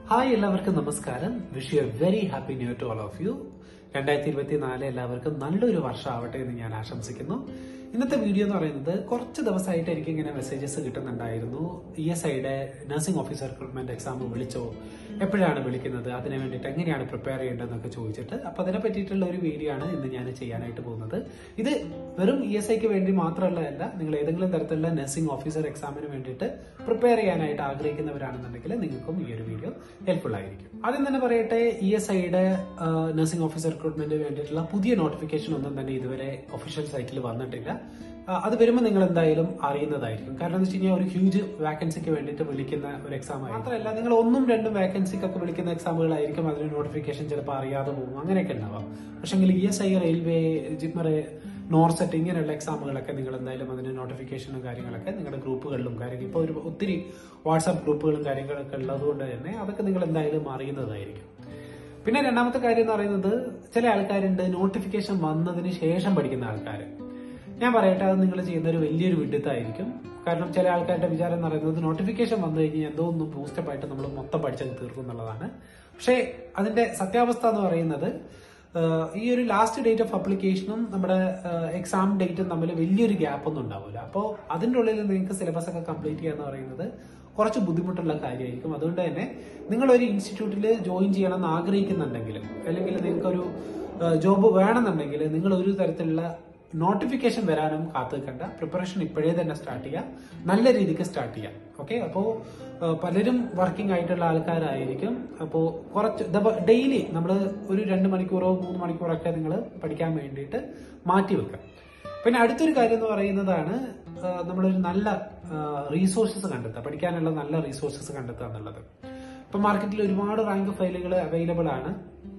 hi എല്ലാവർക്കും നമസ്കാരം wish you a very happy new to all of you രണ്ടായിരത്തി ഇരുപത്തി നാല് എല്ലാവർക്കും നല്ലൊരു വർഷം ആവട്ടെ എന്ന് ഞാൻ ആശംസിക്കുന്നു ഇന്നത്തെ വീഡിയോ എന്ന് പറയുന്നത് കുറച്ച് ദിവസമായിട്ട് എനിക്ക് ഇങ്ങനെ മെസ്സേജസ് കിട്ടുന്നുണ്ടായിരുന്നു ഇ എസ് ഐയുടെ നഴ്സിംഗ് ഓഫീസർ റിക്രൂട്ട്മെന്റ് എക്സാം വിളിച്ചോ എപ്പോഴാണ് വിളിക്കുന്നത് അതിന് വേണ്ടിയിട്ട് എങ്ങനെയാണ് പ്രിപ്പയർ ചെയ്യേണ്ടതെന്നൊക്കെ ചോദിച്ചിട്ട് അപ്പൊ അതിനെ പറ്റിയിട്ടുള്ള ഒരു വീഡിയോ ആണ് ഇന്ന് ഞാൻ ചെയ്യാനായിട്ട് പോകുന്നത് ഇത് വെറും ഇ എസ് ഐക്ക് വേണ്ടി മാത്രമുള്ളതല്ല നിങ്ങൾ ഏതെങ്കിലും തരത്തിലുള്ള നഴ്സിംഗ് ഓഫീസർ എക്സാമിന് വേണ്ടിയിട്ട് പ്രിപ്പയർ ചെയ്യാനായിട്ട് ആഗ്രഹിക്കുന്നവരാണെന്നുണ്ടെങ്കിൽ നിങ്ങൾക്കും ഈ ഒരു വീഡിയോ ഹെൽപ്ഫുൾ ആയിരിക്കും ആദ്യം തന്നെ പറയട്ടെ ഇ എസ് ഐയുടെ നഴ്സിംഗ് ഓഫീസർ റിക്രൂട്ട്മെന്റിന് വേണ്ടിയിട്ടുള്ള പുതിയ നോട്ടിഫിക്കേഷൻ ഒന്നും തന്നെ ഇതുവരെ ഒഫീഷ്യൽ സൈറ്റിൽ വന്നിട്ടില്ല ആ, അത് വരുമ്പോൾ നിങ്ങൾ എന്തായാലും അറിയുന്നതായിരിക്കും കാരണം എന്ന് വെച്ച് കഴിഞ്ഞാൽ ഒരു ഹ്യൂജ് വാക്കൻസിക്ക് വേണ്ടിയിട്ട് വിളിക്കുന്ന ഒരു എക്സാം മാത്രമല്ല നിങ്ങൾ ഒന്നും രണ്ടും വാക്കൻസിക്കൊക്കെ വിളിക്കുന്ന എക്സാമുകളായിരിക്കും അതിന് നോട്ടിഫിക്കേഷൻ ചിലപ്പോൾ അറിയാതെ പോകും അങ്ങനെയൊക്കെ ഉണ്ടാവാം പക്ഷെങ്കിൽ E S I railway JIPMER NORCET ഇങ്ങനെയുള്ള എക്സാമുകളൊക്കെ നിങ്ങൾ എന്തായാലും അതിന്റെ നോട്ടിഫിക്കേഷനും കാര്യങ്ങളൊക്കെ നിങ്ങളുടെ ഗ്രൂപ്പുകളിലും കാര്യങ്ങൾ ഇപ്പോൾ ഒരു ഒത്തിരി വാട്സാപ്പ് ഗ്രൂപ്പുകളും കാര്യങ്ങളൊക്കെ ഉള്ളതുകൊണ്ട് തന്നെ അതൊക്കെ നിങ്ങൾ എന്തായാലും അറിയുന്നതായിരിക്കും പിന്നെ രണ്ടാമത്തെ കാര്യം എന്ന് പറയുന്നത് ചില ആൾക്കാരുണ്ട് നോട്ടിഫിക്കേഷൻ വന്നതിന് ശേഷം പഠിക്കുന്ന ആൾക്കാർ ഞാൻ പറയട്ടെ അത് നിങ്ങൾ ചെയ്യുന്ന ഒരു വലിയൊരു വിഡിത്തായിരിക്കും കാരണം ചില ആൾക്കാരുടെ വിചാരം എന്ന് പറയുന്നത് നോട്ടിഫിക്കേഷൻ വന്നു കഴിഞ്ഞാൽ എന്തോ ഒന്ന് ബൂസ്റ്റപ്പ് ആയിട്ട് നമ്മൾ മൊത്തം പഠിച്ചങ്ങ് തീർക്കും എന്നുള്ളതാണ് പക്ഷേ അതിന്റെ സത്യാവസ്ഥ എന്ന് പറയുന്നത് ആഹ് ഈ ഒരു ലാസ്റ്റ് ഡേറ്റ് ഓഫ് അപ്ലിക്കേഷനും നമ്മുടെ എക്സാം ഡേറ്റും തമ്മിൽ വലിയൊരു ഗ്യാപ്പ് ഒന്നും ഉണ്ടാവില്ല അപ്പോൾ അതിൻ്റെ ഉള്ളിൽ നിങ്ങൾക്ക് സിലബസ് ഒക്കെ കംപ്ലീറ്റ് ചെയ്യുക എന്ന് പറയുന്നത് കുറച്ച് ബുദ്ധിമുട്ടുള്ള കാര്യമായിരിക്കും അതുകൊണ്ട് തന്നെ നിങ്ങൾ ഒരു ഇൻസ്റ്റിറ്റ്യൂട്ടിൽ ജോയിൻ ചെയ്യണമെന്ന് ആഗ്രഹിക്കുന്നുണ്ടെങ്കിൽ അല്ലെങ്കിൽ നിങ്ങൾക്കൊരു ജോബ് വേണമെന്നുണ്ടെങ്കിൽ നിങ്ങൾ ഒരു തരത്തിലുള്ള നോട്ടിഫിക്കേഷൻ വരാനും കാത്തു നിൽക്കണ്ട പ്രിപ്പറേഷൻ ഇപ്പോഴേ തന്നെ സ്റ്റാർട്ട് ചെയ്യാം നല്ല രീതിക്ക് സ്റ്റാർട്ട് ചെയ്യാം ഓക്കെ അപ്പോൾ പലരും വർക്കിംഗ് ആയിട്ടുള്ള ആൾക്കാരായിരിക്കും അപ്പോൾ കുറച്ച് ഡെയിലി നമ്മൾ ഒരു രണ്ട് മണിക്കൂറോ മൂന്ന് മണിക്കൂറോ ഒക്കെ നിങ്ങൾ പഠിക്കാൻ വേണ്ടിയിട്ട് മാറ്റി വെക്കാം പിന്നെ അടുത്തൊരു കാര്യം എന്ന് പറയുന്നതാണ് ആ, നമ്മളൊരു നല്ല റീസോഴ്സസ് കണ്ടെത്തുക പഠിക്കാനുള്ള നല്ല റീസോഴ്സസ് കണ്ടെത്തുക എന്നുള്ളത് ഇപ്പൊ മാർക്കറ്റിൽ ഒരുപാട് റാങ്ക് ഫയലുകൾ അവൈലബിൾ ആണ്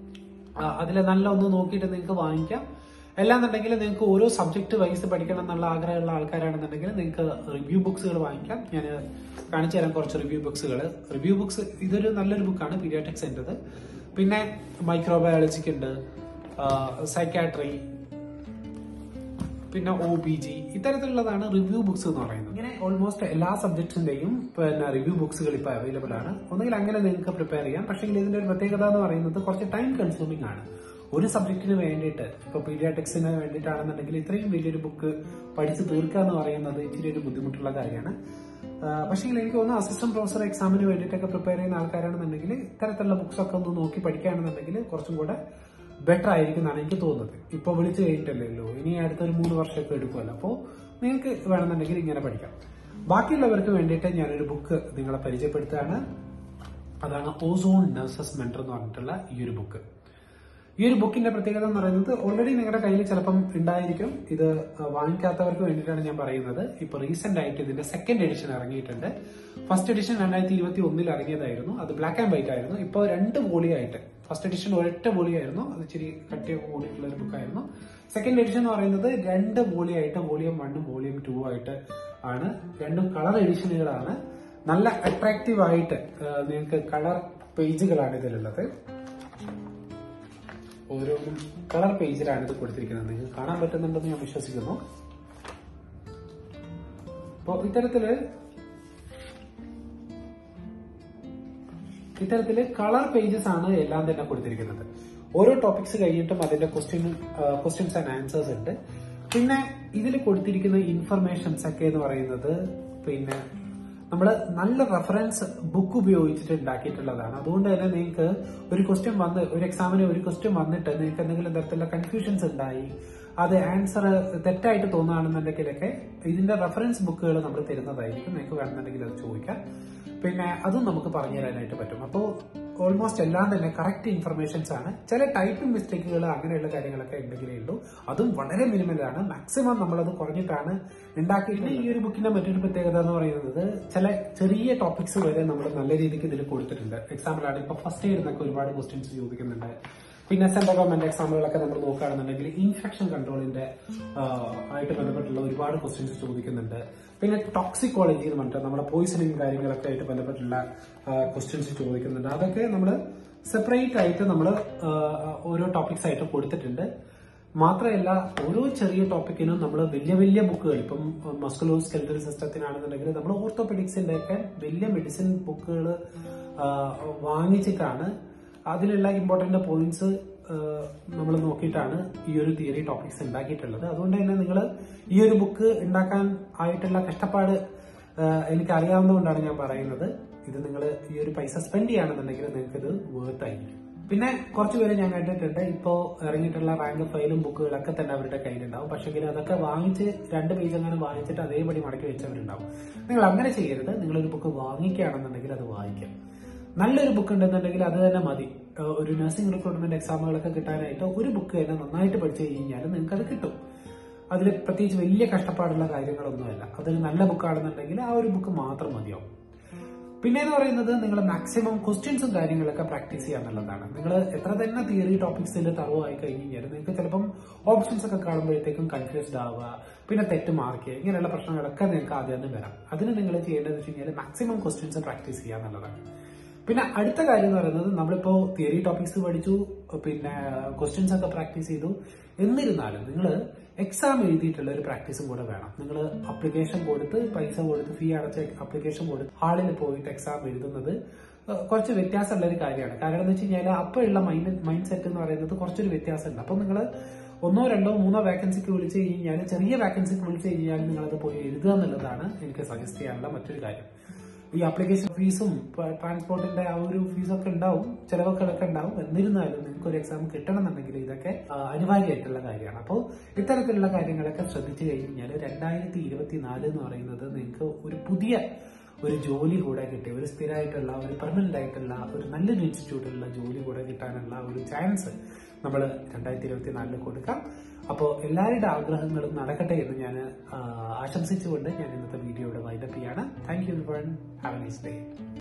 അതിൽ നല്ല ഒന്ന് നോക്കിയിട്ട് നിങ്ങൾക്ക് വാങ്ങിക്കാം അല്ലാന്നുണ്ടെങ്കിൽ നിങ്ങൾക്ക് ഓരോ സബ്ജക്ട് വൈസ് പഠിക്കണം എന്നുള്ള ആഗ്രഹമുള്ള ആൾക്കാരാണെന്നുണ്ടെങ്കിൽ നിങ്ങൾക്ക് റിവ്യൂ ബുക്സുകൾ വാങ്ങിക്കാം ഞാൻ കാണിച്ചു തരാം കുറച്ച് റിവ്യൂ ബുക്സുകൾ റിവ്യൂ ബുക്സ് ഇതൊരു നല്ലൊരു ബുക്കാണ് പീഡിയാട്രിക്സ് എൻ്റെത് പിന്നെ മൈക്രോബയോളജിക്ക് ഉണ്ട് സൈക്കാട്രി പിന്നെ ഒ പി ജി ഇത്തരത്തിലുള്ളതാണ് റിവ്യൂ ബുക്സ് എന്ന് പറയുന്നത് ഇങ്ങനെ ഓൾമോസ്റ്റ് എല്ലാ സബ്ജക്ട്സിന്റെയും പിന്നെ റിവ്യൂ ബുക്സുകൾ ഇപ്പോൾ അവൈലബിൾ ആണ് ഒന്നുകിൽ അങ്ങനെ നിങ്ങൾക്ക് പ്രിപ്പയർ ചെയ്യാം പക്ഷേ ഇതിന്റെ ഒരു പ്രത്യേകത എന്ന് പറയുന്നത് കുറച്ച് ടൈം കൺസ്യൂമിംഗ് ആണ് ഒരു സബ്ജക്റ്റിന് വേണ്ടിയിട്ട് ഇപ്പൊ പീഡിയാട്രിക്സിന് വേണ്ടിയിട്ടാണെന്നുണ്ടെങ്കിൽ ഇത്രയും വലിയൊരു ബുക്ക് പഠിച്ച് തീർക്കുക എന്ന് പറയുന്നത് ഇച്ചിരി ഒരു ബുദ്ധിമുട്ടുള്ള കാര്യമാണ് പക്ഷേ എനിക്ക് തോന്നുന്നു അസിസ്റ്റന്റ് പ്രൊഫസർ എക്സാമിന് വേണ്ടിയിട്ടൊക്കെ പ്രിപ്പയർ ചെയ്യുന്ന ആൾക്കാരാണെന്നുണ്ടെങ്കിൽ ഇത്തരത്തിലുള്ള ബുക്സ് ഒക്കെ ഒന്ന് നോക്കി പഠിക്കുകയാണെന്നുണ്ടെങ്കിൽ കുറച്ചും കൂടെ ബെറ്റർ ആയിരിക്കും എന്നാണ് എനിക്ക് തോന്നുന്നത് ഇപ്പൊ വിളിച്ചു കഴിഞ്ഞിട്ടല്ലല്ലോ ഇനി അടുത്തൊരു മൂന്ന് വർഷമൊക്കെ എടുക്കുമല്ലോ അപ്പോൾ നിങ്ങൾക്ക് വേണമെന്നുണ്ടെങ്കിൽ ഇങ്ങനെ പഠിക്കാം ബാക്കിയുള്ളവർക്ക് വേണ്ടിയിട്ട് ഞാനൊരു ബുക്ക് നിങ്ങളെ പരിചയപ്പെടുത്തുകയാണ് അതാണ് ഓസോൺ നഴ്സസ് മെന്റർ എന്ന് പറഞ്ഞിട്ടുള്ള ഈ ഒരു ബുക്ക് ഈ ഒരു ബുക്കിന്റെ പ്രത്യേകത എന്ന് പറയുന്നത് ഓൾറെഡി നിങ്ങളുടെ കയ്യിൽ ചിലപ്പം ഉണ്ടായിരിക്കും ഇത് വാങ്ങിക്കാത്തവർക്ക് വേണ്ടിയിട്ടാണ് ഞാൻ പറയുന്നത് ഇപ്പൊ റീസെന്റ് ആയിട്ട് ഇതിന്റെ സെക്കൻഡ് എഡിഷൻ ഇറങ്ങിയിട്ടുണ്ട് ഫസ്റ്റ് എഡിഷൻ രണ്ടായിരത്തി ഇരുപത്തി ഒന്നിൽ ഇറങ്ങിയതായിരുന്നു അത് ബ്ലാക്ക് ആൻഡ് വൈറ്റ് ആയിരുന്നു ഇപ്പോൾ രണ്ട് വോളിയായിട്ട് ഫസ്റ്റ് എഡിഷൻ ഒരൊറ്റ വോളിയായിരുന്നു അത് ഇച്ചിരി കട്ടിയ കൂടിയിട്ടുള്ള ഒരു ബുക്കായിരുന്നു സെക്കൻഡ് എഡിഷൻ എന്ന് പറയുന്നത് രണ്ട് വോളിയായിട്ട് വോളിയം വണ്ണും വോളിയം ടു ആയിട്ട് ആണ് രണ്ടും കളർ എഡിഷനുകളാണ് നല്ല അട്രാക്റ്റീവ് ആയിട്ട് ആ, നിങ്ങൾക്ക് കളർ പേജുകളാണ് ഇതിലുള്ളത് ഓരോന്നും കളർ പേജിലാണ് ഇത് കൊടുത്തിരിക്കുന്നത് നിങ്ങൾക്ക് കാണാൻ പറ്റുന്നുണ്ടെന്ന് ഞാൻ വിശ്വസിക്കുന്നു അപ്പോൾ ഇത്തരത്തില് ഇത്തരത്തില് കളർ പേജസ് ആണ് എല്ലാം തന്നെ കൊടുത്തിരിക്കുന്നത് ഓരോ ടോപ്പിക്സ് കഴിഞ്ഞിട്ടും അതിന്റെ ക്വസ്റ്റ്യൻ ക്വസ്റ്റ്യൻസ് ആൻഡ് ആൻസേഴ്സ് ഉണ്ട് പിന്നെ ഇതിൽ കൊടുത്തിരിക്കുന്ന ഇൻഫർമേഷൻസ് ഒക്കെ എന്ന് പറയുന്നത് പിന്നെ നമ്മൾ നല്ല റെഫറൻസ് ബുക്ക് ഉപയോഗിച്ചിട്ട് ഉണ്ടാക്കിയിട്ടുള്ളതാണ് അതുകൊണ്ട് തന്നെ നിങ്ങൾക്ക് ഒരു ക്വസ്റ്റ്യൻ വന്ന് ഒരു എക്സാമിന് ഒരു ക്വസ്റ്റ്യൻ വന്നിട്ട് നിങ്ങൾക്ക് എന്തെങ്കിലും തരത്തിലുള്ള കൺഫ്യൂഷൻസ് ഉണ്ടായി അത് ആൻസർ തെറ്റായിട്ട് തോന്നുകയാണെന്നുണ്ടെങ്കിലൊക്കെ ഇതിന്റെ റെഫറൻസ് ബുക്കുകൾ നമ്മൾ തരുന്നതായിരിക്കും നിങ്ങൾക്ക് വേണമെന്നുണ്ടെങ്കിൽ അത് ചോദിക്കാം പിന്നെ അതും നമുക്ക് പറഞ്ഞു തരാനായിട്ട് പറ്റും അപ്പോൾ ഓൾമോസ്റ്റ് എല്ലാം തന്നെ കറക്റ്റ് ഇൻഫർമേഷൻസ് ആണ് ചില ടൈപ്പിംഗ് മിസ്റ്റേക്കുകൾ അങ്ങനെയുള്ള കാര്യങ്ങളൊക്കെ ഉണ്ടെങ്കിലേ ഉള്ളൂ അതും വളരെ മിനിമലാണ് മാക്സിമം നമ്മളത് കുറഞ്ഞിട്ടാണ് ഉണ്ടാക്കിയിട്ട് ഈ ഒരു ബുക്കിന്റെ മറ്റൊരു പ്രത്യേകത എന്ന് പറയുന്നത് ചില ചെറിയ ടോപ്പിക്സ് വരെ നമ്മൾ നല്ല രീതിക്ക് ഇതിൽ കൊടുത്തിട്ടുണ്ട് എക്സാമ്പിളാണ് ഇപ്പൊ ഫസ്റ്റ് ഇയർ നിന്നൊക്കെ ഒരുപാട് ക്വസ്റ്റ്യൻസ് ചോദിക്കുന്നുണ്ട് പിന്നെ സെൻട്രൽ ഗവൺമെന്റ് എക്സാമുകളൊക്കെ നമ്മൾ നോക്കുകയാണെന്നുണ്ടെങ്കിൽ ഇൻഫെക്ഷൻ കൺട്രോളിന്റെ ആയിട്ട് ബന്ധപ്പെട്ടുള്ള ഒരുപാട് ക്വസ്റ്റ്യൻസ് ചോദിക്കുന്നുണ്ട് പിന്നെ ടോക്സിക്കോളജി എന്ന് പറഞ്ഞിട്ട് നമ്മുടെ പോയിസണിങ് കാര്യങ്ങളൊക്കെ ആയിട്ട് ബന്ധപ്പെട്ടുള്ള ക്വസ്റ്റ്യൻസ് ചോദിക്കുന്നുണ്ട് അതൊക്കെ നമ്മൾ സെപ്പറേറ്റ് ആയിട്ട് നമ്മൾ ഓരോ ടോപ്പിക്സ് ആയിട്ട് കൊടുത്തിട്ടുണ്ട് മാത്രമല്ല ഓരോ ചെറിയ ടോപ്പിക്കിനും നമ്മൾ വലിയ വലിയ ബുക്കുകൾ ഇപ്പം മസ്കുലോ സ്കെൽറ്റൽ സിസ്റ്റത്തിനാണെന്നുണ്ടെങ്കിൽ നമ്മൾ ഓർത്തോപെഡിക്സിന്റെ ഒക്കെ വലിയ മെഡിസിൻ ബുക്കുകൾ ആ, വാങ്ങിച്ചിട്ടാണ് അതിലുള്ള ഇമ്പോർട്ടന്റ് പോയിന്റ്സ് നമ്മൾ നോക്കിയിട്ടാണ് ഈ ഒരു തിയറി ടോപ്പിക്സ് ഉണ്ടാക്കിയിട്ടുള്ളത് അതുകൊണ്ട് തന്നെ നിങ്ങൾ ഈ ഒരു ബുക്ക് ഉണ്ടാക്കാൻ ആയിട്ടുള്ള കഷ്ടപ്പാട് ആ, എനിക്ക് അറിയാവുന്നതുകൊണ്ടാണ് ഞാൻ പറയുന്നത് ഇത് നിങ്ങൾ ഈ ഒരു പൈസ സ്പെൻഡ് ചെയ്യുകയാണെന്നുണ്ടെങ്കിൽ നിങ്ങൾക്ക് ഇത് വേർത്ത് ആയിരിക്കും പിന്നെ കുറച്ച് പേര് ഞാൻ കണ്ടിട്ടുണ്ട് ഇപ്പോ ഇറങ്ങിയിട്ടുള്ള റാങ്ക് ഫയലും ബുക്കുകളൊക്കെ തന്നെ അവരുടെ കയ്യിലുണ്ടാവും പക്ഷെങ്കിൽ അതൊക്കെ വാങ്ങിച്ച് രണ്ട് പേജ് അങ്ങനെ വാങ്ങിച്ചിട്ട് അതേപടി മടക്കി വെച്ചവരുണ്ടാവും നിങ്ങൾ അങ്ങനെ ചെയ്യരുത് നിങ്ങളൊരു ബുക്ക് വാങ്ങിക്കുകയാണെന്നുണ്ടെങ്കിൽ അത് വായിക്കാം നല്ലൊരു ബുക്ക് ഉണ്ടെന്നുണ്ടെങ്കിൽ അത് തന്നെ മതി ഏഹ് ഒരു നഴ്സിംഗ് റിക്രൂട്ട്മെന്റ് എക്സാമുകളൊക്കെ കിട്ടാനായിട്ട് ഒരു ബുക്ക് തന്നെ നന്നായിട്ട് പഠിച്ചു കഴിഞ്ഞാൽ നിങ്ങൾക്ക് അത് കിട്ടും അതിൽ പ്രത്യേകിച്ച് വലിയ കഷ്ടപ്പാടുള്ള കാര്യങ്ങളൊന്നുമല്ല അതൊരു നല്ല ബുക്കാണെന്നുണ്ടെങ്കിൽ ആ ഒരു ബുക്ക് മാത്രം മതിയാവും പിന്നെ എന്ന് പറയുന്നത് നിങ്ങൾ മാക്സിമം ക്വസ്റ്റ്യൻസും കാര്യങ്ങളൊക്കെ പ്രാക്ടീസ് ചെയ്യുക എന്നുള്ളതാണ് നിങ്ങൾ എത്ര തന്നെ തിയറി ടോപ്പിക്സിൽ തറവായി കഴിഞ്ഞ് കഴിഞ്ഞാൽ നിങ്ങൾക്ക് ചിലപ്പം ഓപ്ഷൻസ് ഒക്കെ കാണുമ്പോഴത്തേക്കും കൺഫ്യൂസ്ഡ് ആവുക പിന്നെ തെറ്റ് മാർക്ക് ഇങ്ങനെയുള്ള പ്രശ്നങ്ങളൊക്കെ നിങ്ങൾക്ക് ആദ്യം തന്നെ വരാം അതിന് നിങ്ങൾ ചെയ്യേണ്ടത് വെച്ച് കഴിഞ്ഞാൽ മാക്സിമം ക്വസ്റ്റ്യൻസ് പ്രാക്ടീസ് ചെയ്യുക എന്നുള്ളതാണ് പിന്നെ അടുത്ത കാര്യം എന്ന് പറയുന്നത് നമ്മളിപ്പോ തിയറി ടോപ്പിക്സ് പഠിച്ചു പിന്നെ ക്വസ്റ്റ്യൻസ് ഒക്കെ പ്രാക്ടീസ് ചെയ്തു എന്നിരുന്നാലും നിങ്ങൾ എക്സാം എഴുതിയിട്ടുള്ള ഒരു പ്രാക്ടീസും കൂടെ വേണം നിങ്ങൾ അപ്ലിക്കേഷൻ കൊടുത്ത് പൈസ കൊടുത്ത് ഫീ അടച്ച അപ്ലിക്കേഷൻ കൊടുത്ത് ഹാളിൽ പോയിട്ട് എക്സാം എഴുതുന്നത് ഏഹ് കുറച്ച് വ്യത്യാസമുള്ള ഒരു കാര്യമാണ് കാരണം എന്ന് വെച്ച് കഴിഞ്ഞാൽ അപ്പോഴുള്ള മൈൻഡ് മൈൻഡ് സെറ്റ് എന്ന് പറയുന്നത് കുറച്ചൊരു വ്യത്യാസമുണ്ട് അപ്പൊ നിങ്ങൾ ഒന്നോ രണ്ടോ മൂന്നോ വാക്കൻസിക്ക് വിളിച്ചു കഴിഞ്ഞാൽ ചെറിയ വാക്കൻസിക്ക് വിളിച്ചു കഴിഞ്ഞാൽ നിങ്ങളത് പോയി എഴുതുക എന്നുള്ളതാണ് എനിക്ക് സജസ്റ്റ് ചെയ്യാനുള്ള മറ്റൊരു കാര്യം ഈ അപ്ലിക്കേഷൻ ഫീസും ട്രാൻസ്പോർട്ടിന്റെ ആ ഒരു ഫീസൊക്കെ ഉണ്ടാവും ചിലവൊക്കെ ഉണ്ടാവും എന്നിരുന്നാലും നിങ്ങൾക്ക് ഒരു എക്സാം കിട്ടണമെന്നുണ്ടെങ്കിൽ ഇതൊക്കെ ആ, അനിവാര്യമായിട്ടുള്ള കാര്യമാണ് അപ്പോൾ ഇത്തരത്തിലുള്ള കാര്യങ്ങളൊക്കെ ശ്രദ്ധിച്ചു കഴിഞ്ഞാൽ രണ്ടായിരത്തി ഇരുപത്തിനാല് എന്ന് പറയുന്നത് നിങ്ങൾക്ക് ഒരു പുതിയ ഒരു ജോലി കൂടെ കിട്ടി ഒരു സ്ഥിരമായിട്ടുള്ള ഒരു പെർമനന്റ് ആയിട്ടുള്ള ഒരു നല്ലൊരു ഇൻസ്റ്റിറ്റ്യൂട്ടിലുള്ള ജോലി കൂടെ കിട്ടാനുള്ള ഒരു ചാൻസ് നമ്മൾ രണ്ടായിരത്തി ഇരുപത്തിനാലില് കൊടുക്കാം അപ്പോൾ എല്ലാവരുടെ ആഗ്രഹങ്ങളും നടക്കട്ടെ എന്ന് ഞാൻ ആശംസിച്ചുകൊണ്ട് ഞാൻ ഇന്നത്തെ വീഡിയോയുടെ വൈൻഡപ്പ് ചെയ്യാണ് thank you one have a nice day